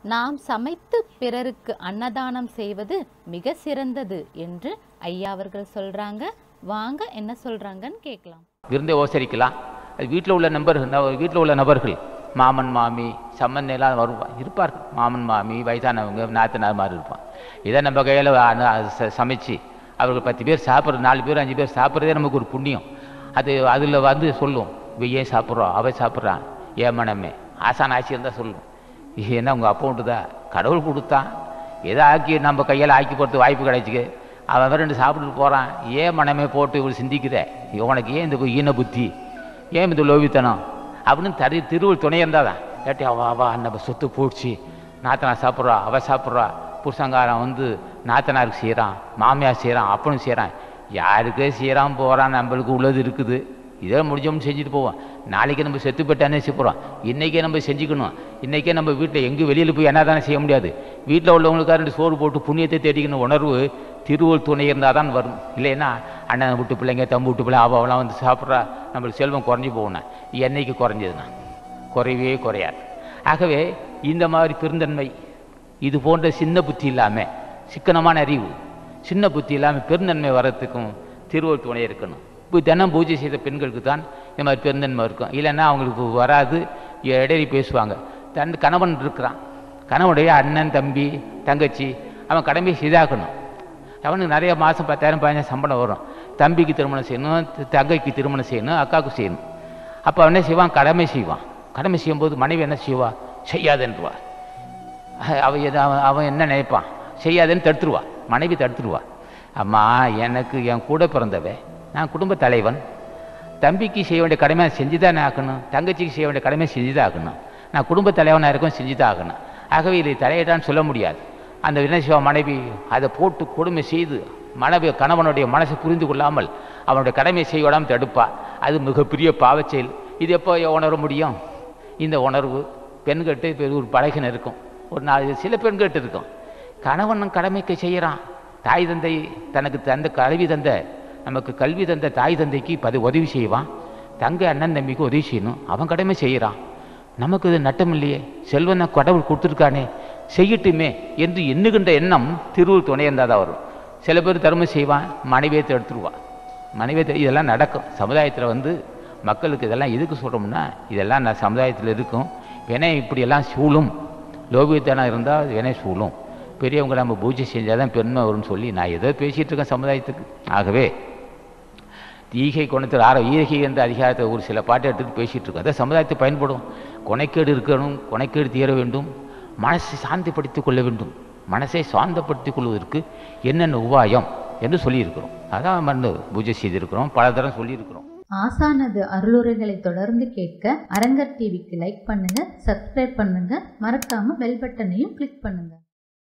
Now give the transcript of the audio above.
நாம் சமைத்து பிறருக்கு அன்னதானம் செய்வது மிக சிறந்தது என்று ஐயா அவர்கள் சொல்றாங்க வாங்க என்ன சொல்றாங்கன்னு கேட்கலாம் விருந்தை உபசரிக்கலாம் அது வீட்டில் உள்ள நபர்கள் வீட்டில் உள்ள நபர்கள் மாமன் மாமி சம்மந்தி எல்லாம் வருவா இருப்பார்கள் மாமன் மாமி வயசானவங்க நாத்தனார் மாதிரி இருப்பான் இதை நம்ம கையில் சமைச்சு அவர்கள் பத்து பேர் சாப்பிட்றது நாலு பேர் அஞ்சு பேர் சாப்பிட்றதே நமக்கு ஒரு புண்ணியம் அது அதில் வந்து சொல்லும் இவ ஏன் சாப்பிட்றோம் அவ சாப்பிட்றான் ஏன் மனமே ஆசான் ஆட்சி இருந்தால் சொல்லும் இது என்ன உங்கள் அப்பா தான் கடவுள் கொடுத்தான் எதை ஆக்கி நம்ம கையால் ஆக்கி போகிறது வாய்ப்பு கிடைச்சிக்கு அவன் வேற ரெண்டு சாப்பிட்டுட்டு போகிறான் ஏன் மனமே போட்டு இவ்வளோ சிந்திக்கிற உனக்கு ஏன் இந்த ஈன புத்தி ஏன் இந்த லோவித்தனம் அப்படின்னு தரி திருவள் துணை இருந்தாதான் ஏட்டி அவ அவா நம்ம சொத்து போச்சு நாத்தனார் சாப்பிட்றா அவ சாப்பிட்றா புருஷங்காரன் வந்து நாத்தனாருக்கு செய்கிறான் மாமியார் செய்கிறான் அப்பனும் செய்கிறான் யாருக்கே செய்கிறான் போகிறான் நம்மளுக்கு உள்ளது இருக்குது இதெல்லாம் முடிஞ்சோம்னு செஞ்சுட்டு போவோம் நாளைக்கு நம்ம செத்து போட்டானே போகிறோம் இன்றைக்கே நம்ம செஞ்சுக்கணும் இன்றைக்கே நம்ம வீட்டில் எங்கே வெளியில் போய் என்ன தானே செய்ய முடியாது வீட்டில் உள்ளவங்களுக்காக ரெண்டு சோறு போட்டு புண்ணியத்தை தேடிக்கணும் உணர்வு திருவள் துணை இருந்தால் தான் வரும் இல்லைன்னா அண்ணன் விட்டு பிள்ளைங்க தம்பு விட்டு பிள்ளை அவெல்லாம் வந்து சாப்பிட்றா நம்மளுக்கு செல்வம் குறைஞ்சி போகணும் என்னைக்கு குறைஞ்சதுண்ணா குறையவே குறையாது ஆகவே இந்த மாதிரி பெருந்தன்மை இது போன்ற சின்ன புத்தி இல்லாமல் சிக்கனமான அறிவு சின்ன புத்தி இல்லாமல் பெருந்தன்மை வர்றதுக்கும் திருவள் துணை இருக்கணும் இப்போ தினம் பூஜை செய்த பெண்களுக்கு தான் இந்த மாதிரி பெருந்தன்மை இருக்கும் இல்லைன்னா அவங்களுக்கு வராது இடையே பேசுவாங்க தன் கணவன் இருக்கிறான் கணவனுடைய அண்ணன் தம்பி தங்கச்சி அவன் கடமையை செய்தாக்கணும் அவனுக்கு நிறைய மாதம் பத்தாயிரம் பதினஞ்சாயிரம் சம்பளம் வரும் தம்பிக்கு திருமணம் செய்யணும் தங்கைக்கு திருமணம் செய்யணும் அக்காவுக்கு செய்யணும் அப்போ அவன் என்ன செய்வான் கடமை செய்வான் கடமை செய்யும்போது மனைவி என்ன செய்வா செய்யாதுன்றவா அவன் எது அவன் அவன் என்ன நினைப்பான் செய்யாதுன்னு தடுத்துருவா மனைவி தடுத்துருவா அம்மா எனக்கு என் கூட பிறந்தவ நான் குடும்ப தலைவன் தம்பிக்கு செய்ய வேண்டிய கடமையை செஞ்சு தான் ஆக்கணும் தங்கச்சிக்கு செய்ய வேண்டிய கடமையை செஞ்சு தான் ஆக்கணும் நான் குடும்ப தலைவனாக இருக்கும் செஞ்சு தான் ஆகணும் ஆகவே இதை தலையிட்டான்னு சொல்ல முடியாது அந்த வினசிவா மனைவி அதை போட்டு கொடுமை செய்து மனைவி கணவனுடைய மனசை புரிந்து கொள்ளாமல் அவனுடைய கடமையை செய்ய விடாமல் தடுப்பா அது மிகப்பெரிய பாவச் செயல் இது எப்போ உணர முடியும் இந்த உணர்வு பெண்கிட்ட இப்போ ஒரு பழகின இருக்கும் ஒரு நாலு சில பெண்கிட்ட இருக்கும் கணவன் கடமைக்கு செய்கிறான் தாய் தந்தை தனக்கு தந்த கல்வி தந்த நமக்கு கல்வி தந்த தாய் தந்தைக்கு பதி உதவி செய்வான் தங்க அண்ணன் தம்பிக்கு உதவி செய்யணும் அவன் கடமை செய்கிறான் நமக்கு இது நட்டம் இல்லையே செல்வனை கடவுள் கொடுத்துருக்கானே செய்யட்டுமே என்று எண்ணுகின்ற எண்ணம் திருவுள் துணை இருந்தால் தான் வரும் சில பேர் தர்மம் செய்வான் மனைவியை தடுத்துருவான் மனைவியை தடு- இதெல்லாம் நடக்கும் சமுதாயத்தில் வந்து மக்களுக்கு இதெல்லாம் எதுக்கு சொல்கிறோம்னா இதெல்லாம் நான் சமுதாயத்தில் இருக்கும் வினை இப்படியெல்லாம் சூழும் லோபியத்தனம் இருந்தால் வினை சூழும் பெரியவங்க நம்ம பூஜை செஞ்சால் தான் பெருமை வரும்னு சொல்லி நான் ஏதோ பேசிகிட்டு இருக்கேன் சமுதாயத்துக்கு ஆகவே ஈகை குணத்தில் ஆர ஈகை என்ற அதிகாரத்தை ஒரு சில பாட்டை எடுத்துட்டு பேசிகிட்டு இருக்கோம் அதான் சமுதாயத்தை பயன்படும் கொனைக்கேடு இருக்கணும் கொனைக்கேடு தீர வேண்டும் மனசை சாந்திப்படுத்திக் கொள்ள வேண்டும் மனசை சாந்தப்படுத்திக் கொள்வதற்கு என்னென்ன உபாயம் என்று சொல்லியிருக்கிறோம் அதான் மருந்து பூஜை செய்திருக்கிறோம் பல தரம் சொல்லியிருக்கிறோம் ஆசானது அருளுரைகளை தொடர்ந்து கேட்க அரங்கர் டிவிக்கு லைக் பண்ணுங்க சப்ஸ்கிரைப் பண்ணுங்க மறக்காம பெல் பட்டனையும் கிளிக் பண்ணுங்க